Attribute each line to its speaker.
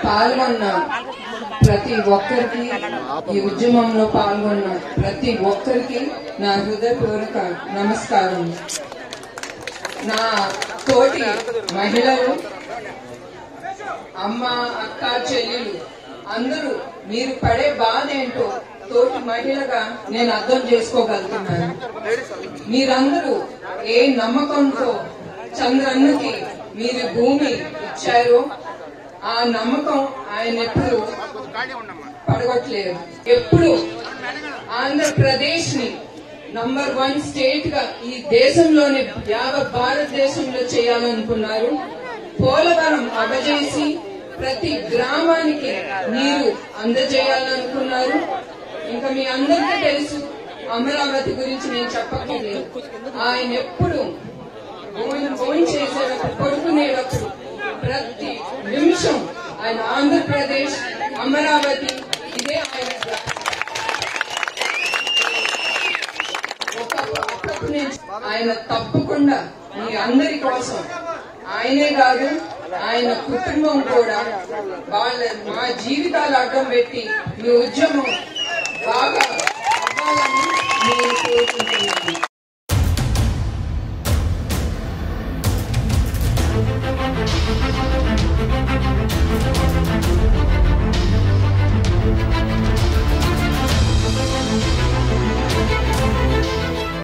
Speaker 1: పాల్గొన్న ప్రతి ఒక్కరికి ఈ ఉద్యమంలో పాల్గొన్న ప్రతి ఒక్కరికి నా హృదయపూర్వక నమస్కారం నా తోటి మహిళలు అమ్మ అక్క చెల్లెలు అందరూ మీరు పడే బాధ ఏంటో తోటి మహిళగా నేను అర్థం చేసుకోగలుగుతున్నాను మీరందరూ ఏ నమ్మకంతో చంద్రన్నకి మీరు భూమి ఇచ్చారో ఆ నమ్మకం ఆయన ఎప్పుడు పడగొట్టలేదు ఎప్పుడు ఆంధ్రప్రదేశ్ ని నంబర్ వన్ స్టేట్ గా ఈ దేశంలోనే యావత్ భారతదేశంలో చేయాలనుకున్నారు పోలవరం అగజేసి ప్రతి గ్రామానికి నీరు అందజేయాలనుకున్నారు ఇంకా మీ అందరికీ తెలుసు అమరావతి గురించి నేను చెప్పక్కర్లేదు ఆయన ఎప్పుడు భోజనం భోజనం చేసేటప్పుడు పడుకునేటప్పుడు ప్రతి నిమిషం ఆయన ఆంధ్రప్రదేశ్ అమరావతి ఇదే ఆయన ఒక- ఒకప్పుడు నుంచి ఆయన తప్పకుండా మీ అందరి కోసం ఆయనే కాదు ఆయన కుటుంబం కూడా వాళ్ళ మా జీవితాలు అడ్డం పెట్టి మీ ఉద్యమం బాగా అవ్వాలని నేను కోరుకుంటున్నాను
Speaker 2: Thank